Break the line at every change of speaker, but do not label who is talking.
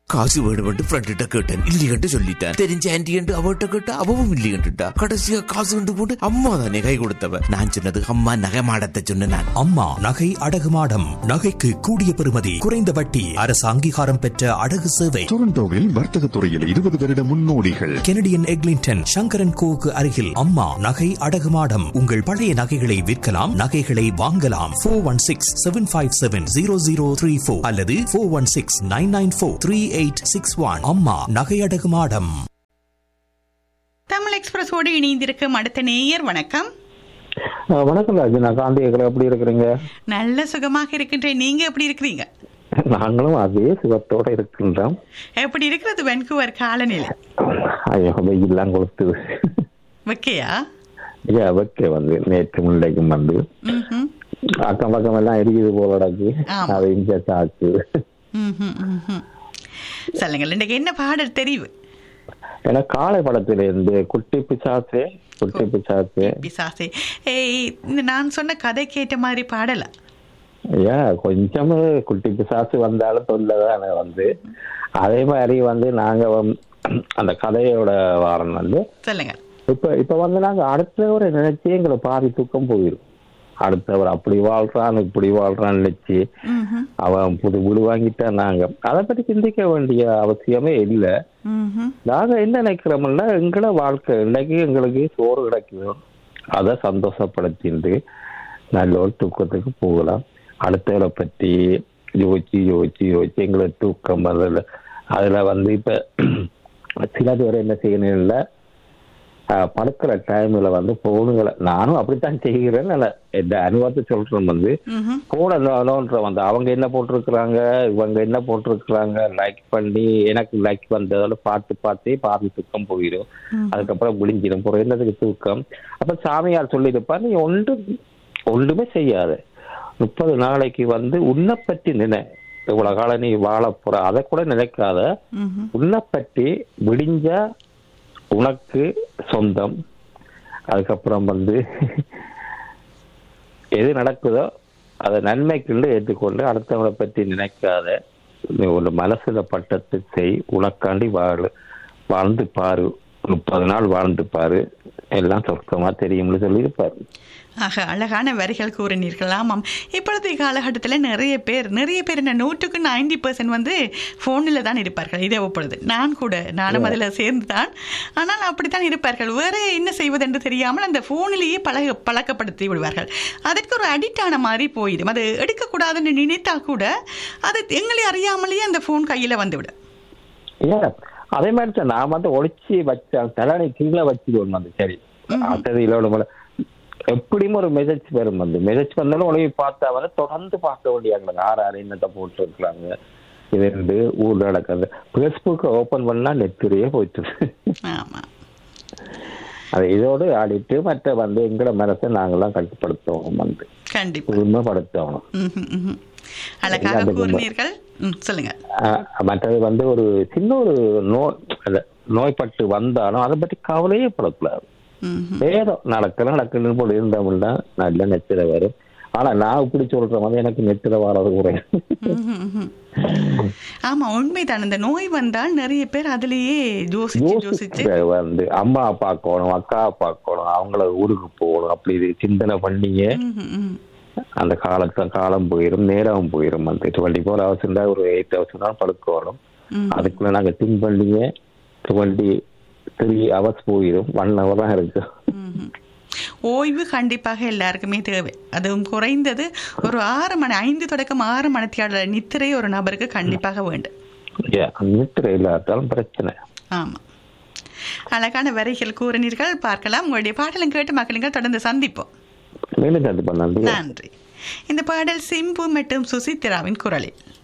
காசு வேணுமென்று ஃப்ரெண்ட்ட கேட்டேன் இல்லையென்று சொல்லிட்டேன் தெரிஞ்ச ஆன்டி அவட்ட கேட்டா அவவும் இல்லையென்றுட்டா கடைசியா காசு கண்டு போட்டு அம்மா தானே கை கொடுத்தவ நான் சொன்னது அம்மா நகைமாடத்தை சொன்ன நான்
அம்மா நகை அடகு மாடம் நகைக்கு கூடிய பெறுமதி குறைந்த வட்டி அரசு அங்கீகாரம் பெற்ற அடகு சேவை
டொரண்டோவில் வர்த்தக துறையில் இருபது வருட முன்னோடிகள்
கெனடியன் எக்லிங்டன் சங்கரன் கோவுக்கு அருகில் அம்மா நகை அடகு மாடம் உங்கள் பழைய நகைகளை விற்கலாம் நகைகளை வாங்கலாம் four one six seven five seven zero zero three four அல்லது four one six nine nine four three eight six one அம்மா நகை அடகு மாடம்
தமிழ் எக்ஸ்பிரஸோடு இணைந்திருக்கும் அடுத்த நேயர் வணக்கம்
ஆ, வணக்கம் ராஜு நான் காந்தியக்கரை எப்படி இருக்கிறீங்க
நல்ல சுகமாக இருக்கின்றேன் நீங்க எப்படி இருக்கிறீங்க
நாங்களும் அதே சுகத்தோட இருக்கின்றோம்
எப்படி இருக்கிறது வென்கூவர் காலநிலை
ஐயோ வெயில்லாம் கொடுத்துது
வைக்கையா
ஐயா வைக்க வந்து நேற்று முல்லைக்கும் வந்து
ம்ஹும்.
அக்கம் பக்கம் எல்லாம் எரிக்குது போல கிடக்கு
ஆமா.
அதை இங்க தாக்கு
ம்ஹும், ம்ஹும். சொல்லுங்கள் இன்றைக்கு என்ன பாடல் தெரிவு
ஏன்னா காலை படத்துல இருந்து குட்டி பிசாசே குட்டி பிசாசே
பிசாசே ஏய் இந்த நான் சொன்ன கதை கேட்ட மாதிரி பாடலா
ஐயா கொஞ்சம் குட்டி பிசாசு வந்தாலும் தொல்லதானே வந்து அதே மாதிரி வந்து நாங்க வந்து அந்த கதையோட வாரம் வந்து
சொல்லுங்க
இப்ப இப்ப வந்து நாங்க அடுத்தவரை நினைச்சு எங்களை பாதி தூக்கம் போயிடும் அடுத்தவர் அப்படி வாழ்றான் இப்படி வாழ்றான்னு நினைச்சு
ம்ஹும்,
அவன் புது வீடு வாங்கிட்டா நாங்க அதை பத்தி சிந்திக்க வேண்டிய அவசியமே இல்லை
ம்ஹும்.
நாங்க என்ன நினைக்கிறோம்னா எங்களோட வாழ்க்கை இன்னைக்கு எங்களுக்கு சோறு கிடைக்குது அதை சந்தோஷப்படுத்திட்டு நல்ல ஒரு தூக்கத்துக்கு போகலாம் அடுத்தவரை பற்றி யோசிச்சு யோசிச்சு யோசிச்சு எங்களுக்கு தூக்கம் அதில் அதுல வந்து இப்ப சில பேர் என்ன செய்யணும் இல்லை படுக்கிற டைம்ல வந்து போனுங்களை நானும் அப்படித்தான் செய்கிறேன் நான் என் அனுபவத்தை சொல்றேன் வந்து
ம்ஹும்.
போன நோன்ற வந்து அவங்க என்ன போட்டிருக்கிறாங்க இவங்க என்ன போட்டிருக்கிறாங்க லைக் பண்ணி எனக்கு லைக் வந்ததால பார்த்து பார்த்தே பாதி தூக்கம் போயிடும் அதுக்கப்புறம் விழிஞ்சிடும் போற என்னதுக்கு தூக்கம் அப்ப சாமியார் சொல்லியிருப்பா நீ ஒன்று ஒன்றுமே செய்யாத முப்பது நாளைக்கு வந்து உன்னை பற்றி நினை இவ்வளவு காலம் நீ வாழ போற அதை கூட நினைக்காத
ம்ஹும்.
உன்னை பற்றி விடிஞ்சா உனக்கு சொந்தம் அதுக்கப்புறம் வந்து எது நடக்குதோ அதை நன்மைக்குள்ள ஏற்றுக்கொண்டு அடுத்தவங்களை பற்றி நினைக்காத நீ ஒரு மனசுல பட்டத்தை செய் உனக்காண்டி வாழு வாழ்ந்து பாரு முப்பது நாள் வாழ்ந்து பாரு எல்லாம் சொர்க்கமா தெரியும்னு சொல்லியிருப்பாரு
ஆக அழகான வரிகள் கூறினீர்கள் ஆமாம் இப்பொழுதைய காலகட்டத்தில் நிறைய பேர் நிறைய பேர் என்ன நூற்றுக்கு நைன்டி பர்சன்ட் வந்து ஃபோனில் தான் இருப்பார்கள் இதே பொழுது நான் கூட நானும் அதில் சேர்ந்து தான் ஆனால் அப்படித்தான் இருப்பார்கள் வேறு என்ன செய்வதென்று தெரியாமல் அந்த ஃபோனிலேயே பழக பழக்கப்படுத்தி விடுவார்கள் அதற்கு ஒரு அடிக்ட் ஆன மாதிரி போயிடும் அது எடுக்கக்கூடாதுன்னு நினைத்தா கூட அது எங்களை அறியாமலேயே அந்த ஃபோன் கையில் வந்துவிடும்
ஏன் அதே மாதிரி தான் நான் வந்து ஒளிச்சு வச்சேன் தலைவனை கீழே வச்சுடுவோம் அந்த சரி அடுத்தது இல்லோட எப்படியும் ஒரு மெசேஜ் வரும் வந்து மெசேஜ் வந்தாலும் உடனே பார்த்தா வந்து தொடர்ந்து பார்க்க வேண்டியாங்க ஆறு ஆறு என்னத்தை போட்டு இருக்கிறாங்க இது ரெண்டு ஊர்ல நடக்கிறது ஃபேஸ்புக்கை ஓபன் பண்ணா நெத்திரியே போயிட்டு
ஆமாம்
அது இதோடு ஆடிட்டு மற்ற வந்து எங்களோட மனசை நாங்கெல்லாம் கட்டுப்படுத்துவோம் வந்து
கண்டிப்பாக
உண்மைப்படுத்தணும்
ம்ஹும், ம்ஹும். அழகாக
அதுக்கு
கூறினீர்கள் ம் சொல்லுங்கள்
ஆஹ் மற்றது வந்து ஒரு சின்ன ஒரு நோய் அந்த நோய்பட்டு வந்தாலும் அதை பற்றி கவலையே படக்கூடாது
ம்ஹும்.
ஏதோ நடக்கல நடக்கணும் போல இருந்தோம்னா நல்ல நெத்திர வரும் ஆனா நான் இப்படி சொல்றேன் வந்து எனக்கு நெத்திர வர்றது குறையும்
ம்ஹும், ம்ஹும். ஆமா உண்மைதான் இந்த நோய் வந்தால் நிறைய பேர் அதுலயே யோசிச்சு யோசிச்சு
யோசிச்சு வந்து அம்மா பார்க்கணும் அக்கா பார்க்கணும் அவங்கள ஊருக்கு போகணும் அப்படி இது சிந்தனை பண்ணிங்க
ம்ஹும், ம்ஹும்.
அந்த காலத்துல காலம் போயிடும் நேரம் போயிடும் வந்து டுவெண்ட்டி ஃபோர் ஹவர்ஸ் இருந்தா ஒரு எயிட் ஹவர்ஸ் தான் படுக்கணும்
ம்.
அதுக்குள்ள நாங்க திங்க் பண்ணிங்க டுவெண்ட்டி த்ரீ ஹவர்ஸ் போயிடும் ஒன் ஹவர் தான் இருக்கு
ம்ஹும். ஓய்வு கண்டிப்பாக எல்லாருக்குமே தேவை அதுவும் குறைந்தது ஒரு ஆறு மணி ஐந்து தொடக்கம் ஆறு மணித்தியாளர் நித்திரை ஒரு நபருக்கு கண்டிப்பாக வேண்டும்
Yeah, நித்திரை இல்லாட்டாலும் பிரச்சனை
ஆமா அழகான வரிகள் கூறினீர்கள் பார்க்கலாம் உங்களுடைய பாடலும் கேட்டு மக்களுங்கள் தொடர்ந்து சந்திப்போம்
மேலும் கண்டிப்பா நன்றி
நன்றி இந்த பாடல் சிம்பு மற்றும் சுசித்ராவின் குரலில்